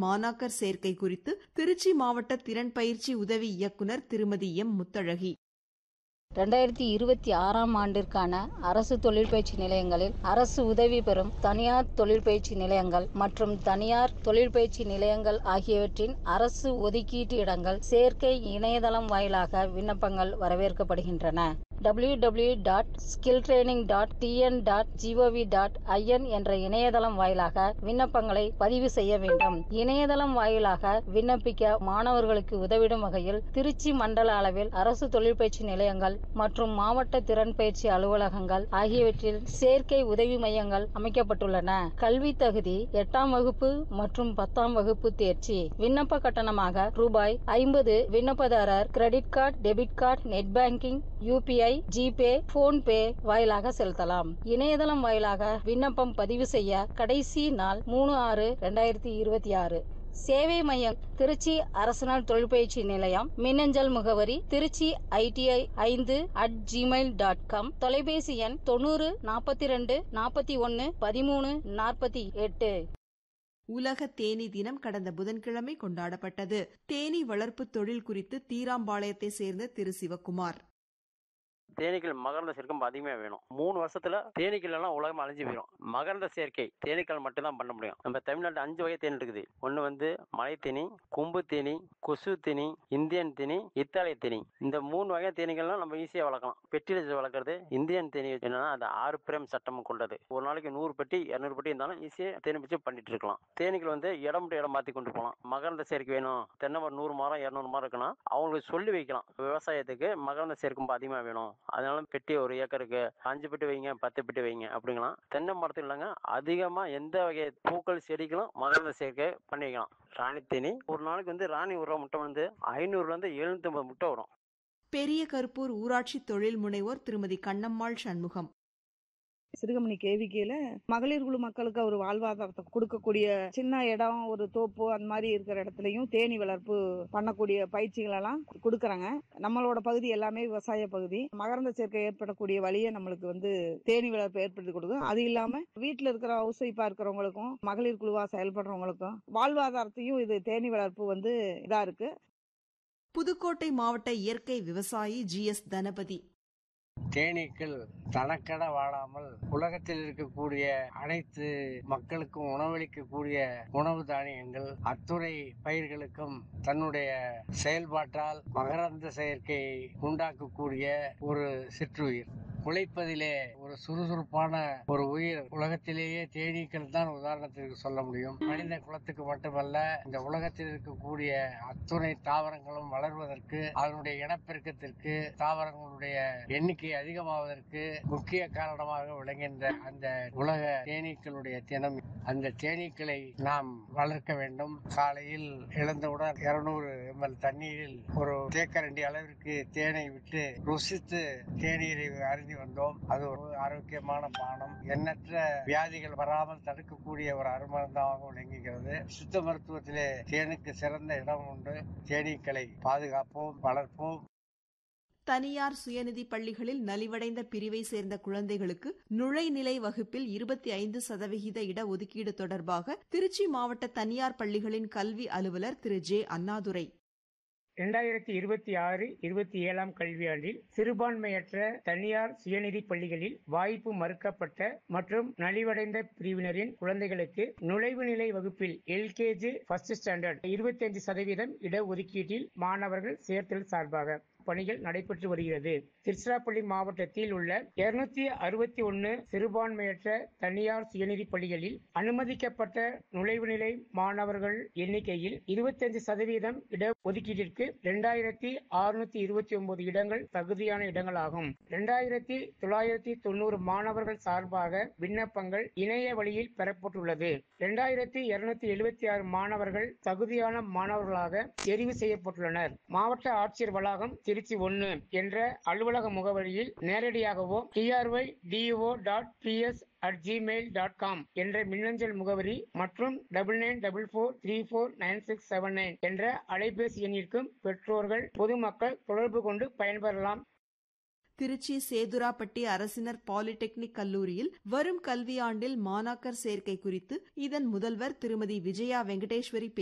மாணாக்கர் சேர்க்கை குறித்து திருச்சி மாவட்ட திறன் பயிற்சி உதவி இயக்குநர் திருமதி எம் முத்தழகி ரெண்டாயிரத்தி இருபத்தி ஆறாம் ஆண்டிற்கான அரசு தொழிற்பயிற்சி நிலையங்களில் அரசு உதவி பெறும் தனியார் தொழிற்பயிற்சி நிலையங்கள் மற்றும் தனியார் தொழிற்பயிற்சி நிலையங்கள் ஆகியவற்றின் அரசு ஒதுக்கீட்டு இடங்கள் சேர்க்கை இணையதளம் வாயிலாக விண்ணப்பங்கள் வரவேற்கப்படுகின்றன W W dot skill training dot TN dot GOV dot IN என்ற இணையதளம் வாயிலாக விண்ணப்பங்களை பதிவு செய்ய வேண்டும் இணையதளம் வாயிலாக விண்ணப்பிக்க மாணவர்களுக்கு உதவிடும் வகையில் திருச்சி மண்டல அளவில் அரசு தொழிற்பயிற்சி நிலையங்கள் மற்றும் மாவட்ட திறன் பயிற்சி அலுவலகங்கள் ஆகியவற்றில் சேர்க்கை உதவி மையங்கள் அமைக்கப்பட்டுள்ளன கல்வி தகுதி எட்டாம் வகுப்பு மற்றும் பத்தாம் வகுப்பு தேர்ச்சி விண்ணப்ப கட்டணமாக ரூபாய் ஐம்பது விண்ணப்பதாரர் credit card debit card net banking UPI GPay PhonePe வாயிலாக செலுத்தலாம் இணையதளம் வாயிலாக விண்ணப்பம் பதிவு செய்ய கடைசி நாள் மூணு ஆறு ரெண்டாயிரத்தி இருபத்தி ஆறு சேவை மையம் திருச்சி அரசனால் தொழிற்பயிற்சி நிலையம் மின்னஞ்சல் முகவரி திருச்சி ஐடிஐ ஐந்து அட் ஜிமெயில் டாட் காம் தொலைபேசி எண் தொண்ணூறு நாற்பத்தி ரெண்டு நாற்பத்தி ஒன்னு பதிமூணு நாற்பத்தி எட்டு உலக தேனி தினம் கடந்த புதன்கிழமை கொண்டாடப்பட்டது தேனி வளர்ப்பு தொழில் குறித்து தீராம்பாளையத்தை சேர்ந்த திரு சிவக்குமார் தேனீக்கள் மகரந்த சேர்க்கை அதிகமாக வேணும் மூணு வருஷத்துல தேனீக்கள் எல்லாம் உலகம் அழிஞ்சு போயிடும் மகரந்த சேர்க்கை தேனீக்கள் மட்டும்தான் பண்ண முடியும் நம்ம தமிழ்நாட்டில் அஞ்சு வகை தேனி இருக்குது ஒன்று வந்து மலை தேனி கொம்பு தேனி கொசு தேனி இந்தியன் தேனி இத்தாலிய தேனி இந்த மூணு வகை தேனீக்கள்லாம் நம்ம ஈஸியாக வளர்க்கலாம் பெட்டியில் வச்சு வளர்க்குறது இந்தியன் தேனி என்னன்னா அது ஆறு பிரேம் சட்டம் கொண்டது ஒரு நாளைக்கு நூறு பெட்டி இரநூறு பெட்டி இருந்தாலும் ஈஸியாக தேனி வச்சு பண்ணிட்டு இருக்கலாம் தேனீக்கள் வந்து இடம் விட்டு இடம் மாற்றி கொண்டு போகலாம் மகரந்த சேர்க்கை வேணும் தென்னை மரம் நூறு மரம் இரநூறு மரம் இருக்குன்னா அவங்களுக்கு சொல்லி வைக்கலாம் விவசாயத்துக்கு மகரந்த சேர்க்கும் அதிகமாக வேணும் அதனால பெட்டி ஒரு ஏக்கருக்கு அஞ்சு பெட்டி வைங்க பத்து பெட்டி வைங்க அப்படிங்கலாம் தென்னை மரத்தில் இல்லைங்க அதிகமாக எந்த வகை பூக்கள் செடிகளும் மகரந்த சேர்க்கை பண்ணி வைக்கலாம் ராணி தேனி ஒரு நாளைக்கு வந்து ராணி உருவ முட்டை வந்து ஐநூறுலேருந்து எழுநூத்தி முட்டை வரும் பெரிய கருப்பூர் ஊராட்சி தொழில் முனைவோர் திருமதி கண்ணம்மாள் சண்முகம் சிறுகமணி கேவிக்கையில மகளிர் குழு மக்களுக்கு ஒரு வாழ்வாதாரத்தை கொடுக்கக்கூடிய சின்ன இடம் ஒரு தோப்பு அந்த மாதிரி இருக்கிற இடத்துலயும் தேனி வளர்ப்பு பண்ணக்கூடிய பயிற்சிகள் எல்லாம் கொடுக்கறாங்க நம்மளோட பகுதி எல்லாமே விவசாய பகுதி மகரந்த சேர்க்கை ஏற்படக்கூடிய வழியை நம்மளுக்கு வந்து தேனி வளர்ப்பு ஏற்படுத்தி கொடுக்கும் அது இல்லாம வீட்டுல இருக்கிற ஹவுஸ் ஒய்ஃபா இருக்கிறவங்களுக்கும் மகளிர் குழுவா செயல்படுறவங்களுக்கும் வாழ்வாதாரத்தையும் இது தேனி வளர்ப்பு வந்து இதா இருக்கு புதுக்கோட்டை மாவட்ட இயற்கை விவசாயி ஜி எஸ் தனபதி தேனீக்கள் தனக்கென வாழாமல் உலகத்தில் இருக்கக்கூடிய அனைத்து மக்களுக்கும் உணவளிக்கக்கூடிய உணவு தானியங்கள் அத்துறை பயிர்களுக்கும் தன்னுடைய செயல்பாட்டால் மகரந்த செயற்கையை உண்டாக்கக்கூடிய ஒரு சிற்றுயிர் உழைப்பதிலே ஒரு சுறுசுறுப்பான ஒரு உயிர் உலகத்திலேயே தேனீக்கள் தான் உதாரணத்திற்கு சொல்ல முடியும் மனித குலத்துக்கு மட்டுமல்ல இந்த உலகத்தில் இருக்கக்கூடிய அத்துணை தாவரங்களும் வளர்வதற்கு அதனுடைய இனப்பெருக்கத்திற்கு தாவரங்களுடைய எண்ணிக்கை அதிகமாவதற்கு முக்கிய காரணமாக விளங்குகின்ற அந்த உலக தேனீக்களுடைய தினம் அந்த தேனீக்களை நாம் வளர்க்க வேண்டும் காலையில் எழுந்தவுடன் இருநூறு எம்எல் தண்ணீரில் ஒரு தேக்கரண்டி அளவிற்கு தேனை விட்டு ருசித்து தேநீரை அருந்தி வந்தோம் அது ஒரு ஆரோக்கியமான பானம் எண்ணற்ற வியாதிகள் வராமல் தடுக்கக்கூடிய ஒரு அருமருந்தாக விளங்குகிறது சித்த மருத்துவத்திலே தேனுக்கு சிறந்த இடம் உண்டு தேனீக்களை பாதுகாப்போம் வளர்ப்போம் தனியார் சுயநிதி பள்ளிகளில் நலிவடைந்த பிரிவை சேர்ந்த குழந்தைகளுக்கு நுழைநிலை வகுப்பில் இருபத்தி ஐந்து சதவிகித இடஒதுக்கீடு தொடர்பாக திருச்சி மாவட்ட தனியார் பள்ளிகளின் கல்வி அலுவலர் திரு ஜே அண்ணாதுரை இரண்டாயிரத்தி இருபத்தி ஆறு இருபத்தி ஏழாம் கல்வியாண்டில் சிறுபான்மையற்ற தனியார் சுயநிதி பள்ளிகளில் வாய்ப்பு மறுக்கப்பட்ட மற்றும் நலிவடைந்த பிரிவினரின் குழந்தைகளுக்கு நுழைவு நிலை வகுப்பில் எல்கேஜி ஃபர்ஸ்ட் ஸ்டாண்டர்ட் இருபத்தி அஞ்சு சதவீதம் இடஒதுக்கீட்டில் மாணவர்கள் சேர்த்தல் சார்பாக பணிகள் நடைபெற்று வருகிறது திருச்சிராப்பள்ளி மாவட்டத்தில் உள்ள இருநூத்தி அறுபத்தி ஒன்னு சிறுபான்மையற்ற தனியார் சுயநிதி பள்ளிகளில் அனுமதிக்கப்பட்ட நுழைவு நிலை மாணவர்கள் எண்ணிக்கையில் இருபத்தஞ்சு சதவீதம் இட ஒதுக்கீட்டிற்கு இரண்டாயிரத்தி அறுநூத்தி இருபத்தி ஒன்பது இடங்கள் தகுதியான இடங்களாகும் இரண்டாயிரத்தி தொள்ளாயிரத்தி தொண்ணூறு மாணவர்கள் சார்பாக விண்ணப்பங்கள் இணைய வழியில் பெறப்பட்டுள்ளது இரண்டாயிரத்தி இருநூத்தி எழுபத்தி ஆறு மாணவர்கள் தகுதியான மாணவர்களாக தெரிவு செய்யப்பட்டுள்ளனர் மாவட்ட ஆட்சியர் வளாகம் திருச்சி ஒன்னு என்ற அலுவலக முகவரியில் நேரடியாகவோ DRY DO dot BS at Gmail dot com என்ற மின்னஞ்சல் முகவரி மற்றும் double nine double four three four nine six seven nine என்ற அலைபேசி எண்ணிற்கும் பெற்றோர்கள் பொதுமக்கள் தொடர்பு கொண்டு பயன்பெறலாம் திருச்சி சேதுராப்பட்டி அரசினர் பாலிடெக்னிக் கல்லூரியில் வரும் கல்வியாண்டில் மாணாக்கர் சேர்க்கை குறித்து இதன் முதல்வர் திருமதி விஜயா வெங்கடேஸ்வரி